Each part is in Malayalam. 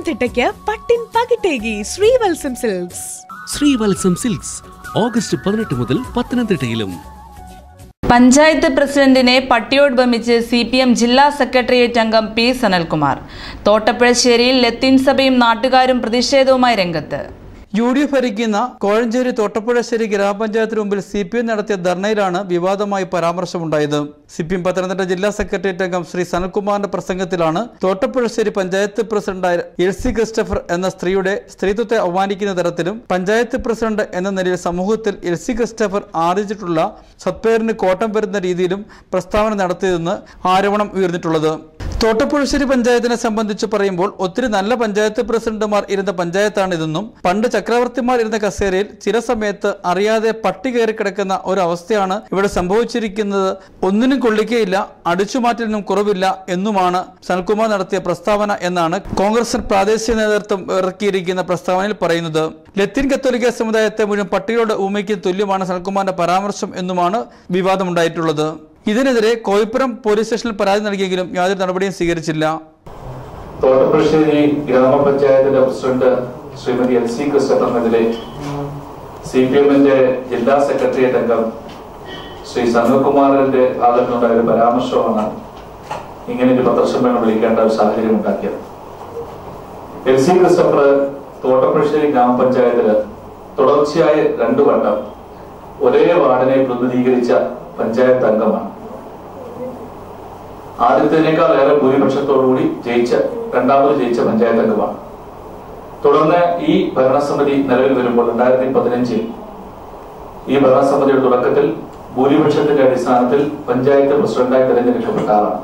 പത്തനംതിട്ടയ്ക്ക് പട്ടിൻ പകിട്ടേകി Sreevatsam silks Sreevatsam silks August പതിനെട്ട് മുതൽ പത്തനംതിട്ടയിലും പഞ്ചായത്ത് പ്രസിഡന്റിനെ പട്ടിയോട് സി പി എം ജില്ലാ സെക്രട്ടേറിയറ്റ് അംഗം പി സനൽകുമാർ തോട്ടപ്പുഴശ്ശേരിയിൽ ലത്തീൻ സഭയും നാട്ടുകാരും പ്രതിഷേധവുമായി രംഗത്ത് യു ഡി എഫ് ഭരിക്കുന്ന കോഴഞ്ചേരി തോട്ടപ്പുഴശ്ശേരി ഗ്രാമപഞ്ചായത്തിന് മുമ്പിൽ സി പി എം നടത്തിയ ധർണയിലാണ് വിവാദമായി പരാമർശമുണ്ടായത് സി പി എം പത്തനംതിട്ട ജില്ലാ സെക്രട്ടേറിയറ്റ് അംഗം ശ്രീ സനൽകുമാറിന്റെ പ്രസംഗത്തിലാണ് തോട്ടപ്പുഴശ്ശേരി പഞ്ചായത്ത് പ്രസിഡന്റായ എൽ സി ക്രിസ്റ്റഫർ എന്ന സ്ത്രീയുടെ സ്ത്രീത്വത്തെ അവമാനിക്കുന്ന തരത്തിലും പഞ്ചായത്ത് പ്രസിഡന്റ് എന്ന നിലയിൽ സമൂഹത്തിൽ എൽ സി ക്രിസ്റ്റഫർ ആർജിച്ചിട്ടുള്ള സത്പേരിന് കോട്ടം വരുന്ന രീതിയിലും പ്രസ്താവന നടത്തിയതെന്ന് ആരോപണം ഉയർന്നിട്ടുള്ളത് തോട്ടപ്പുഴശ്ശേരി പഞ്ചായത്തിനെ സംബന്ധിച്ച് പറയുമ്പോൾ ഒത്തിരി നല്ല പഞ്ചായത്ത് പ്രസിഡന്റുമാർ ഇരുന്ന പഞ്ചായത്താണിതെന്നും പണ്ട് ചക്രവർത്തിമാർ ഇരുന്ന കസേരയിൽ ചില സമയത്ത് അറിയാതെ പട്ടി കയറി കിടക്കുന്ന ഒരു അവസ്ഥയാണ് ഇവിടെ സംഭവിച്ചിരിക്കുന്നത് ഒന്നിനും കൊള്ളിക്കയില്ല അടിച്ചുമാറ്റലിനും കുറവില്ല എന്നുമാണ് സനൽകുമാർ നടത്തിയ പ്രസ്താവന എന്നാണ് കോൺഗ്രസ് പ്രാദേശിക നേതൃത്വം ഇറക്കിയിരിക്കുന്ന പ്രസ്താവനയിൽ പറയുന്നത് ലത്തീൻ കത്തോലിക്ക സമുദായത്തെ മുഴുവൻ പട്ടികളുടെ ഊമയ്ക്ക് തുല്യമാണ് സനൽകുമാറിന്റെ പരാമർശം എന്നുമാണ് വിവാദമുണ്ടായിട്ടുള്ളത് ഇതിനെതിരെ കോയിപ്പുറം പോലീസ് സ്റ്റേഷനിൽ പരാതി നൽകിയെങ്കിലും യാതൊരു നടപടിയും സ്വീകരിച്ചില്ല തോട്ടപ്പുഴശ്ശേരി ഗ്രാമപഞ്ചായത്തിന്റെ പ്രസിഡന്റ് ശ്രീമതി എൽ സി ക്രിസ്റ്റഫറിനെതിരെ സി പി എമ്മിന്റെ ജില്ലാ സെക്രട്ടേറിയറ്റ് അംഗം ശ്രീ സനൽകുമാറിന്റെ ഭാഗത്തുനിന്നുണ്ടായ ഒരു പരാമർശമാണ് ഇങ്ങനെ ഒരു പത്രസമ്മേളനം വിളിക്കേണ്ട ഒരു സാഹചര്യം ഉണ്ടാക്കിയത് എൽ സി ക്രിസ്റ്റഫർ തോട്ടപ്പുഴശ്ശേരി ഗ്രാമപഞ്ചായത്തില് തുടർച്ചയായി രണ്ടു വട്ടം ഒരേ വാർഡിനെ പ്രതിനിധീകരിച്ച പഞ്ചായത്ത് അംഗമാണ് ആദ്യത്തേനേക്കാൾ ഏറെ ഭൂരിപക്ഷത്തോടുകൂടി ജയിച്ച രണ്ടാമത് ജയിച്ച പഞ്ചായത്ത് അംഗമാണ് തുടർന്ന് ഈ ഭരണസമിതി നിലവിൽ വരുമ്പോൾ രണ്ടായിരത്തി പതിനഞ്ചിൽ ഈ ഭരണസമിതിയുടെ തുടക്കത്തിൽ ഭൂരിപക്ഷത്തിന്റെ അടിസ്ഥാനത്തിൽ പഞ്ചായത്ത് പ്രസിഡന്റായി തെരഞ്ഞെടുക്കപ്പെട്ട ആളാണ്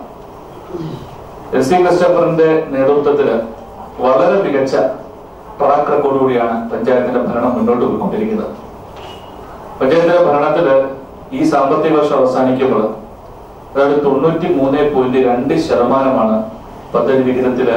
എസ് സി ക്രിസ്റ്റഫറിന്റെ നേതൃത്വത്തില് വളരെ മികച്ച ട്രാക്ക് റെക്കോർഡുകൂടിയാണ് പഞ്ചായത്തിന്റെ ഭരണം മുന്നോട്ട് പോയിക്കൊണ്ടിരിക്കുന്നത് പഞ്ചായത്തിന്റെ ഭരണത്തില് ഈ സാമ്പത്തിക വർഷം അവസാനിക്കുമ്പോൾ അതായത് തൊണ്ണൂറ്റി മൂന്ന് പോയിന്റ് രണ്ട് ശതമാനമാണ് പദ്ധതി വിഹിതത്തില്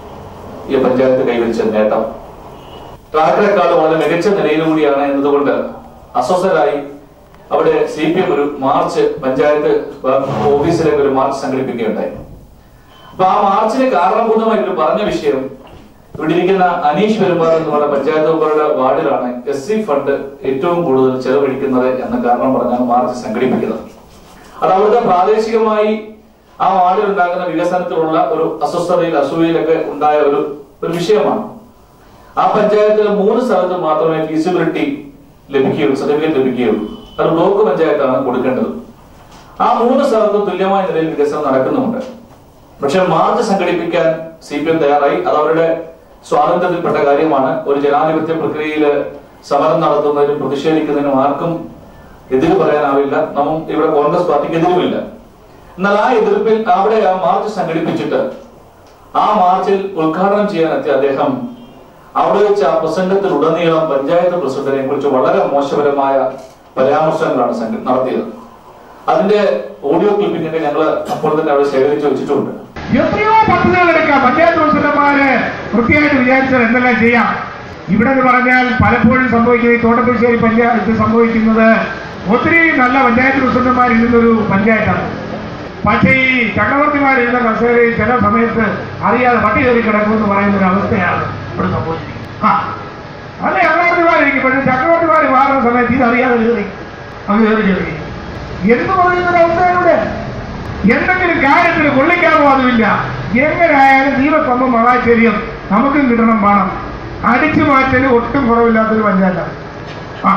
ഈ പഞ്ചായത്ത് കൈവരിച്ച നേട്ടം ട്രാക്ക് റെക്കോർഡ് വളരെ മികച്ച നിലയിലൂടെയാണ് എന്നതുകൊണ്ട് അസ്വസ്ഥരായി അവിടെ സി പി എം ഒരു മാർച്ച് പഞ്ചായത്ത് ഓഫീസിലേക്ക് ഒരു മാർച്ച് സംഘടിപ്പിക്കുകയുണ്ടായി അപ്പൊ ആ മാർച്ചിന് കാരണഭൂതമായിട്ട് പറഞ്ഞ വിഷയം ഇവിടെ ഇരിക്കുന്ന അനീഷ് പെരുമാർ എന്ന് പറയുന്ന പഞ്ചായത്ത് മെമ്പറുടെ വാർഡിലാണ് എസ് സി ഫണ്ട് ഏറ്റവും കൂടുതൽ ചെലവഴിക്കുന്നത് എന്ന കാരണം പറഞ്ഞാണ് മാർച്ച് സംഘടിപ്പിക്കുന്നത് അത് അവിടുത്തെ പ്രാദേശികമായി ആ വാർഡിൽ ഉണ്ടാകുന്ന വികസനത്തിലുള്ള ഒരു അസ്വസ്ഥതയിൽ അസൂയയിലൊക്കെ ഉണ്ടായ ഒരു ഒരു വിഷയമാണ് ആ പഞ്ചായത്തിലെ മൂന്ന് സ്ഥലത്ത് മാത്രമേ ഫീസിബിലിറ്റി ലഭിക്കുകയുള്ളൂ സർട്ടിഫിക്കറ്റ് ലഭിക്കുകയുള്ളൂ അത് ബ്ലോക്ക് പഞ്ചായത്താണ് കൊടുക്കേണ്ടത് ആ മൂന്ന് സ്ഥലത്തും തുല്യമായ നിലയിൽ വികസനം നടക്കുന്നുമുണ്ട് പക്ഷെ മാർച്ച് സംഘടിപ്പിക്കാൻ സി പി എം തയ്യാറായി അത് അവരുടെ സ്വാതന്ത്ര്യത്തിൽപ്പെട്ട കാര്യമാണ് ഒരു ജനാധിപത്യ പ്രക്രിയയിൽ സമരം നടത്തുന്നതിനും പ്രതിഷേധിക്കുന്നതിനും ആർക്കും എതിര് പറയാനാവില്ല നമ്മ ഇവിടെ കോൺഗ്രസ് പാർട്ടിക്ക് എതിരുമില്ല എന്നാൽ ആ എതിർപ്പിൽ അവിടെ ആ മാർച്ച് സംഘടിപ്പിച്ചിട്ട് ആ മാർച്ചിൽ ഉദ്ഘാടനം ചെയ്യാനെത്തിയ അദ്ദേഹം അവിടെ വെച്ച് ആ പ്രസംഗത്തിൽ ഉടനീളം പഞ്ചായത്ത് പ്രസിഡന്റിനെ കുറിച്ച് വളരെ മോശപരമായ പരാമർശങ്ങളാണ് സംഘ- നടത്തിയത് അതിന്റെ ഓഡിയോ ക്ലിപ്പിംഗ് ഞങ്ങൾ അപ്പോൾ തന്നെ അവിടെ ശേഖരിച്ചു വെച്ചിട്ടുണ്ട് എത്രയോ പദ്ധതികൾ എടുക്കാം പഞ്ചായത്ത് പ്രസിഡന്റുമാര് വൃത്തിയായിട്ട് വിചാരിച്ചാൽ എന്തെല്ലാം ചെയ്യാം ഇവിടെ എന്ന് പറഞ്ഞാൽ പലപ്പോഴും സംഭവിക്കുന്നത് ഈ തോട്ടപ്പുഴശ്ശേരി പഞ്ചായത്ത് സംഭവിക്കുന്നത് ഒത്തിരി നല്ല പഞ്ചായത്ത് പ്രസിഡന്റുമാരിരുന്നൊരു പഞ്ചായത്താണ് പക്ഷേ ഈ ചക്രവർത്തിമാരിരുന്ന കസേരയിൽ ചില സമയത്ത് അറിയാതെ പട്ടി കയറി കിടക്കുമെന്ന് പറയുന്ന ഒരു അവസ്ഥയാണ് ഇവിടെ സംഭവിച്ചിരിക്കുന്നത് ആ അല്ലെ ചക്രവർത്തിമാരിരിക്കും പക്ഷേ ചക്രവർത്തിമാർ മാറുന്ന സമയത്ത് ഇത് അറിയാതെ കയറി അങ്ങ് കയറി കയറി എന്ന് പറയുന്ന ഒരു അവസ്ഥയിലൂടെ എന്തെങ്കിലും കാര്യത്തിന് കൊള്ളിക്കാമോ അതുമില്ല എങ്ങനെയായാലും ദീപസ്തംഭം മഹാചര്യം നമുക്കും കിട്ടണം പണം അടിച്ചു മാറ്റല് ഒട്ടും കുറവില്ലാത്തൊരു പഞ്ചായത്താണ് ആ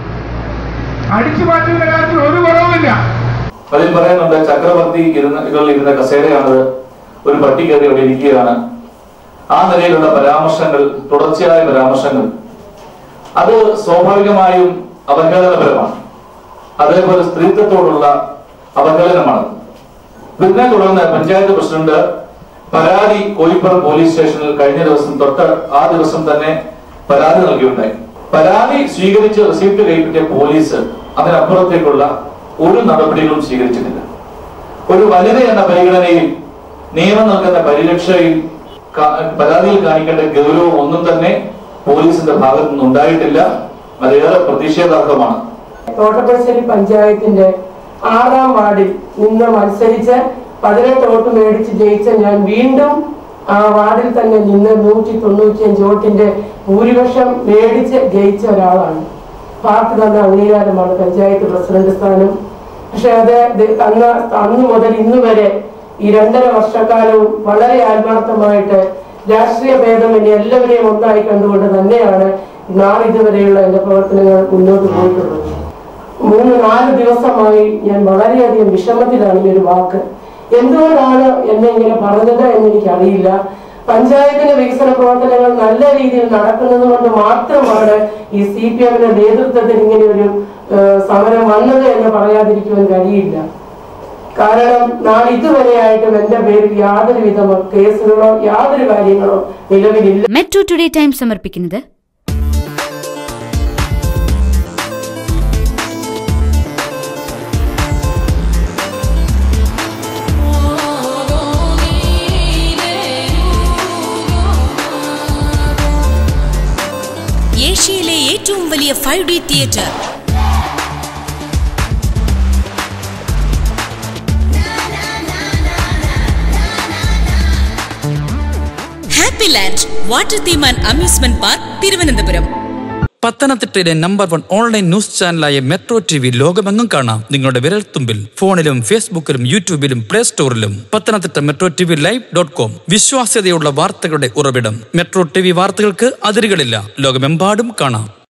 അടിച്ചു മാറ്റുന്ന കാര്യത്തിൽ ഒരു കുറവുമില്ല അതിൽ പറയുന്നുണ്ട് ചക്രവർത്തി ഇരുന്ന ഇകളിൽ ഇരുന്ന കസേരയാണത് ഒരു പട്ടി കയറി അവിടെ ഇരിക്കുകയാണ് ആ നിലയിലുള്ള പരാമർശങ്ങൾ തുടർച്ചയായ പരാമർശങ്ങൾ അത് സ്വാഭാവികമായും അവഹേളനപരമാണ് അതേപോലെ സ്ത്രീത്വത്തോടുള്ള അവഹേളനമാണ് ഇതിനെ തുടർന്ന് പഞ്ചായത്ത് പ്രസിഡന്റ് പരാതി കോയിപ്പുറം പോലീസ് സ്റ്റേഷനിൽ കഴിഞ്ഞ ദിവസം തൊട്ട് ആ ദിവസം തന്നെ പരാതി നൽകിയുണ്ടായി പരാതി സ്വീകരിച്ച് റിസീപ്റ്റ് കൈപ്പറ്റിയ പോലീസ് അതിനപ്പുറത്തേക്കുള്ള ഒരു നടപടികളും സ്വീകരിച്ചിട്ടില്ല ഒരു വനിത എന്ന പരിഗണനയിൽ നിയമം നൽകുന്ന പരിരക്ഷയിൽ കാ- പരാതിയിൽ കാണിക്കേണ്ട ഗൗരവം ഒന്നും തന്നെ പോലീസിന്റെ ഭാഗത്തു നിന്ന് ഉണ്ടായിട്ടില്ല അതേറെ പ്രതിഷേധാർഹമാണ് തോട്ടപ്പുഴശ്ശേരി പഞ്ചായത്തിന്റെ ആറാം വാർഡിൽ നിന്ന് മത്സരിച്ച് പതിനെട്ട് വോട്ട് മേടിച്ച് ജയിച്ച ഞാൻ വീണ്ടും ആ വാർഡിൽ തന്നെ നിന്ന് നൂറ്റി തൊണ്ണൂറ്റിയഞ്ച് വോട്ടിന്റെ ഭൂരിപക്ഷം മേടിച്ച് ജയിച്ച ഒരാളാണ് പാർട്ടി തന്ന അംഗീകാരമാണ് പഞ്ചായത്ത് പ്രസിഡന്റ് സ്ഥാനം പക്ഷെ അത് ദ- അന്ന് അന്ന് മുതൽ ഇന്ന് വരെ ഈ രണ്ടര വർഷക്കാലവും വളരെ ആത്മാർത്ഥമായിട്ട് രാഷ്ട്രീയ ഭേദമന്യേ എല്ലാവരെയും ഒന്നായി കണ്ടുകൊണ്ട് തന്നെയാണ് നാളിതുവരെയുള്ള എന്റെ പ്രവർത്തനങ്ങൾ മുന്നോട്ട് പോയിട്ടുള്ളത് മൂന്ന് നാല് ദിവസമായി ഞാൻ വളരെയധികം വിഷമത്തിലാണ് ഈ ഒരു വാക്ക് എന്തുകൊണ്ടാണ് എന്നെ ഇങ്ങനെ പറഞ്ഞത് എന്ന് എനിക്കറിയില്ല പഞ്ചായത്തിന്റെ വികസന പ്രവർത്തനങ്ങൾ നല്ല രീതിയിൽ നടക്കുന്നത് കൊണ്ട് മാത്രമാണ് ഈ സി പി എമ്മിന്റെ നേതൃത്വത്തിൽ ഇങ്ങനെ ഒരു ഏഹ്, സമരം വന്നത് എന്ന് പറയാതിരിക്കുവാൻ കഴിയില്ല കാരണം നാളെ ഇതുവരെയായിട്ടും എന്റെ പേരിൽ യാതൊരു വിധ കേസുകളോ യാതൊരു കാര്യങ്ങളോ നിലവിലില്ല മെട്രോ ടുഡേ ടൈം സമർപ്പിക്കുന്നത് ഏഷ്യയിലെ ഏറ്റവും വലിയ five D theatre happy land water theme and amusement park Thiruvananthapuram പത്തനംതിട്ടയിലെ നമ്പർ വൺ ഓൺലൈൻ ന്യൂസ് ചാനലായ മെട്രോ ടി വി ലോകമെങ്ങും കാണാം നിങ്ങളുടെ വിരൽത്തുമ്പിൽ ഫോണിലും ഫേസ്ബുക്കിലും യൂട്യൂബിലും പ്ലേ സ്റ്റോറിലും Pathanamthitta metro T V live dot com വിശ്വാസ്യതയുള്ള വാർത്തകളുടെ ഉറവിടം മെട്രോ ടി വി വാർത്തകൾക്ക് അതിരുകളില്ല ലോകമെമ്പാടും കാണാം